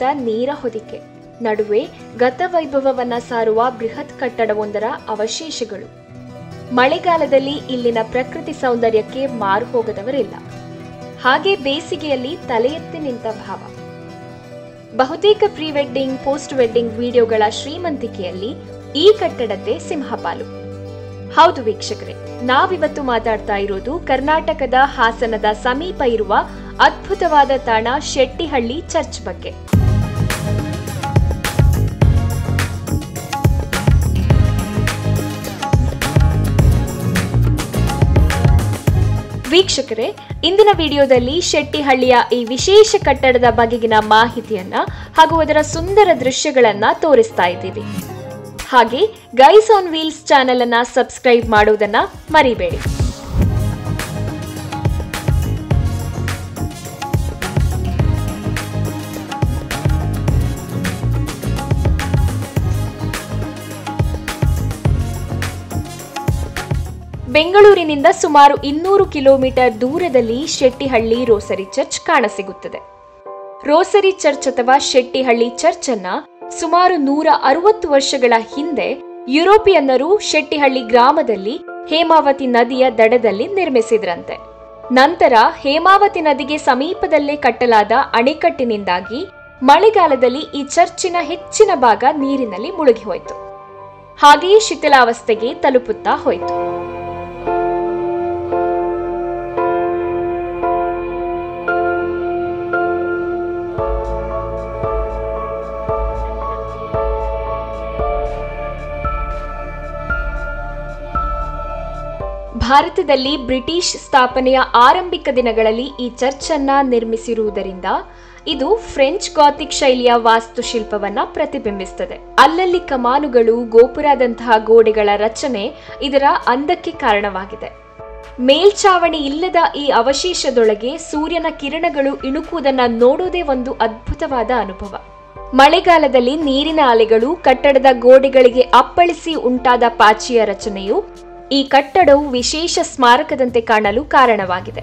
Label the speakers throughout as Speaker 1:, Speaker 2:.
Speaker 1: ನೀರ ಹೊದಿಕೆ ನಡುವೆ ಗತವೈಭವವನ್ನ ಸಾರುವ ಬೃಹತ್ ಕಟ್ಟಡವೊಂದರ ಅವಶೇಷಗಳು ಮಳೆಗಾಲದಲ್ಲಿ ಇಲ್ಲಿನ ಪ್ರಕೃತಿ ಸೌಂದರ್ಯಕ್ಕೆ ಮಾರು ಹೋಗದವರಿಲ್ಲ ಹಾಗೆ ಬೇಸಿಗೆಯಲ್ಲಿ ತಲೆ ಎತ್ತಿ ನಿಂತ ಭಾವ ಬಹುತೇಕ ಪ್ರೀ ವೆಡ್ಡಿಂಗ್ ಪೋಸ್ಟ್ ವೆಡ್ಡಿಂಗ್ ವಿಡಿಯೋಗಳ ಶ್ರೀಮಂತಿಕೆಯಲ್ಲಿ ಈ ಕಟ್ಟಡದ್ದೇ ಸಿಂಹಪಾಲು ಹೌದು ವೀಕ್ಷಕರೇ ನಾವಿವತ್ತು ಮಾತಾಡ್ತಾ ಇರೋದು ಕರ್ನಾಟಕದ ಹಾಸನದ ಸಮೀಪ ಇರುವ ಅದ್ಭುತವಾದ ತಾಣ ಶೆಟ್ಟಿಹಳ್ಳಿ ಚರ್ಚ್ ಬಗ್ಗೆ ವೀಕ್ಷಕರೇ ಇಂದಿನ ವಿಡಿಯೋದಲ್ಲಿ ಶೆಟ್ಟಿಹಳ್ಳಿಯ ಈ ವಿಶೇಷ ಕಟ್ಟಡದ ಬಗೆಗಿನ ಮಾಹಿತಿಯನ್ನ ಹಾಗೂ ಅದರ ಸುಂದರ ದೃಶ್ಯಗಳನ್ನ ತೋರಿಸ್ತಾ ಇದ್ದೀವಿ ಹಾಗೆ ಗೈಸ್ ಆನ್ ವೀಲ್ಸ್ ಚಾನೆಲ್ ಅನ್ನ ಸಬ್ಸ್ಕ್ರೈಬ್ ಮಾಡುವುದನ್ನ ಮರಿಬೇಡಿ ಬೆಂಗಳೂರಿನಿಂದ ಸುಮಾರು ಇನ್ನೂರು ಕಿಲೋಮೀಟರ್ ದೂರದಲ್ಲಿ ಶೆಟ್ಟಿಹಳ್ಳಿ ರೋಸರಿ ಚರ್ಚ್ ಕಾಣಸಿಗುತ್ತದೆ ರೋಸರಿ ಚರ್ಚ್ ಅಥವಾ ಶೆಟ್ಟಿಹಳ್ಳಿ ಚರ್ಚ್ ಅನ್ನ ಸುಮಾರು ನೂರ ಅರವತ್ತು ವರ್ಷಗಳ ಹಿಂದೆ ಯುರೋಪಿಯನ್ನರು ಶೆಟ್ಟಿಹಳ್ಳಿ ಗ್ರಾಮದಲ್ಲಿ ಹೇಮಾವತಿ ನದಿಯ ದಡದಲ್ಲಿ ನಿರ್ಮಿಸಿದ್ರಂತೆ ನಂತರ ಹೇಮಾವತಿ ನದಿಗೆ ಸಮೀಪದಲ್ಲೇ ಕಟ್ಟಲಾದ ಅಣೆಕಟ್ಟಿನಿಂದಾಗಿ ಮಳೆಗಾಲದಲ್ಲಿ ಈ ಚರ್ಚಿನ ಹೆಚ್ಚಿನ ಭಾಗ ನೀರಿನಲ್ಲಿ ಮುಳುಗಿ ಹೋಯಿತು ಹಾಗೆಯೇ ಶಿಥಿಲಾವಸ್ಥೆಗೆ ತಲುಪುತ್ತಾ ಹೋಯಿತು ಭಾರತದಲ್ಲಿ ಬ್ರಿಟಿಷ್ ಸ್ಥಾಪನೆಯ ಆರಂಭಿಕ ದಿನಗಳಲ್ಲಿ ಈ ಚರ್ಚ್ ಅನ್ನ ನಿರ್ಮಿಸಿರುವುದರಿಂದ ಇದು ಫ್ರೆಂಚ್ ಗಾಥಿಕ್ ಶೈಲಿಯ ವಾಸ್ತುಶಿಲ್ಪವನ್ನ ಪ್ರತಿಬಿಂಬಿಸುತ್ತದೆ ಅಲ್ಲಲ್ಲಿ ಕಮಾನುಗಳು ಗೋಪುರದಂತಹ ಗೋಡೆಗಳ ರಚನೆ ಇದರ ಅಂದಕ್ಕೆ ಕಾರಣವಾಗಿದೆ ಮೇಲ್ಚಾವಣಿ ಇಲ್ಲದ ಈ ಅವಶೇಷದೊಳಗೆ ಸೂರ್ಯನ ಕಿರಣಗಳು ಇಣುಕುವುದನ್ನ ನೋಡೋದೇ ಒಂದು ಅದ್ಭುತವಾದ ಅನುಭವ ಮಳೆಗಾಲದಲ್ಲಿ ನೀರಿನ ಅಲೆಗಳು ಕಟ್ಟಡದ ಗೋಡೆಗಳಿಗೆ ಅಪ್ಪಳಿಸಿ ಉಂಟಾದ ಪಾಚಿಯ ರಚನೆಯು ಈ ಕಟ್ಟಡವು ವಿಶೇಷ ಸ್ಮಾರಕದಂತೆ ಕಾಣಲು ಕಾರಣವಾಗಿದೆ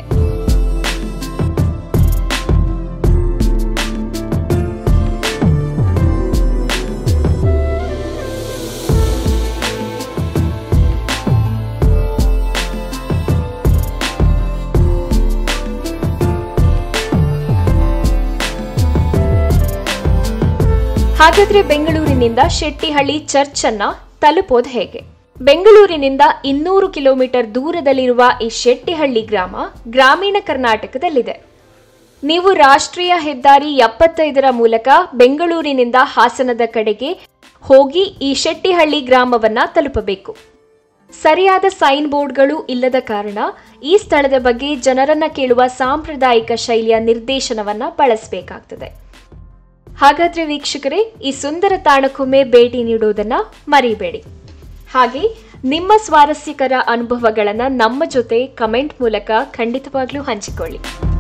Speaker 1: ಹಾಗಾದ್ರೆ ಬೆಂಗಳೂರಿನಿಂದ ಶೆಟ್ಟಿಹಳ್ಳಿ ಚರ್ಚ್ ಅನ್ನ ತಲುಪೋದು ಹೇಗೆ ಬೆಂಗಳೂರಿನಿಂದ ಇನ್ನೂರು ಕಿಲೋಮೀಟರ್ ದೂರದಲ್ಲಿರುವ ಈ ಶೆಟ್ಟಿಹಳ್ಳಿ ಗ್ರಾಮ ಗ್ರಾಮೀಣ ಕರ್ನಾಟಕದಲ್ಲಿದೆ ನೀವು ರಾಷ್ಟ್ರೀಯ ಹೆದ್ದಾರಿ ಎಪ್ಪತ್ತೈದರ ಮೂಲಕ ಬೆಂಗಳೂರಿನಿಂದ ಹಾಸನದ ಕಡೆಗೆ ಹೋಗಿ ಈ ಶೆಟ್ಟಿಹಳ್ಳಿ ಗ್ರಾಮವನ್ನ ತಲುಪಬೇಕು ಸರಿಯಾದ ಸೈನ್ ಬೋರ್ಡ್ಗಳು ಇಲ್ಲದ ಕಾರಣ ಈ ಸ್ಥಳದ ಬಗ್ಗೆ ಜನರನ್ನ ಕೇಳುವ ಸಾಂಪ್ರದಾಯಿಕ ಶೈಲಿಯ ನಿರ್ದೇಶನವನ್ನ ಬಳಸಬೇಕಾಗ್ತದೆ ಹಾಗಾದ್ರೆ ವೀಕ್ಷಕರೇ ಈ ಸುಂದರ ತಾಣಕ್ಕೊಮ್ಮೆ ಭೇಟಿ ನೀಡುವುದನ್ನ ಮರಿಬೇಡಿ ಹಾಗೆ ನಿಮ್ಮ ಸ್ವಾರಸ್ಯಕರ ಅನುಭವಗಳನ್ನು ನಮ್ಮ ಜೊತೆ ಕಮೆಂಟ್ ಮೂಲಕ ಖಂಡಿತವಾಗ್ಲೂ ಹಂಚಿಕೊಳ್ಳಿ